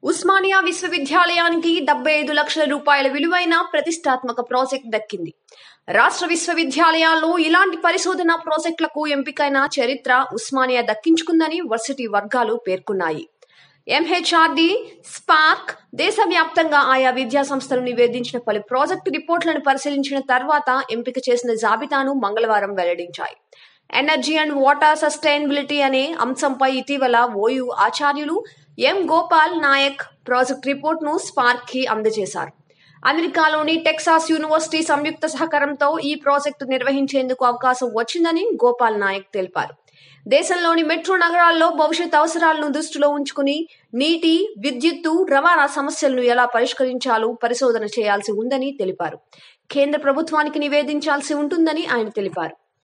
ఉస్మానియా విశ్వవిద్యాలయానికి డెబ్బై ఐదు లక్షల రూపాయల విలువైన ప్రతిష్టాత్మక ప్రాజెక్ట్ దక్కింది రాష్ట్ర విశ్వవిద్యాలయాల్లో ఇలాంటి పరిశోధన ప్రాజెక్టులకు ఎంపికైన చరిత్ర ఉస్మానియా దక్కించుకుందని వర్సిటీ వర్గాలు పేర్కొన్నాయి ఎంహెచ్ఆర్డి స్పార్క్ దేశవ్యాప్తంగా ఆయా విద్యా సంస్థలు నివేదించిన పలు ప్రాజెక్టు రిపోర్టులను పరిశీలించిన తర్వాత ఎంపిక చేసిన జాబితాను మంగళవారం వెల్లడించాయి ఎనర్జీ అండ్ వాటర్ సస్టైనబిలిటీ అనే అంశంపై ఇటీవల ఓయూ ఆచార్యులు ఎం గోపాల్ నాయక్ ప్రాజెక్ట్ రిపోర్ట్ను స్పార్క్ కి అందజేశారు అమెరికాలోని టెక్సాస్ యూనివర్సిటీ సంయుక్త సహకారంతో ఈ ప్రాజెక్టు నిర్వహించేందుకు అవకాశం వచ్చిందని గోపాల్ నాయక్ తెలిపారు దేశంలోని మెట్రో నగరాల్లో భవిష్యత్ అవసరాలను దృష్టిలో ఉంచుకుని నీటి విద్యుత్తు రవాణా సమస్యలను ఎలా పరిష్కరించాలో పరిశోధన చేయాల్సి ఉందని తెలిపారు కేంద్ర ప్రభుత్వానికి నివేదించాల్సి ఉంటుందని ఆయన తెలిపారు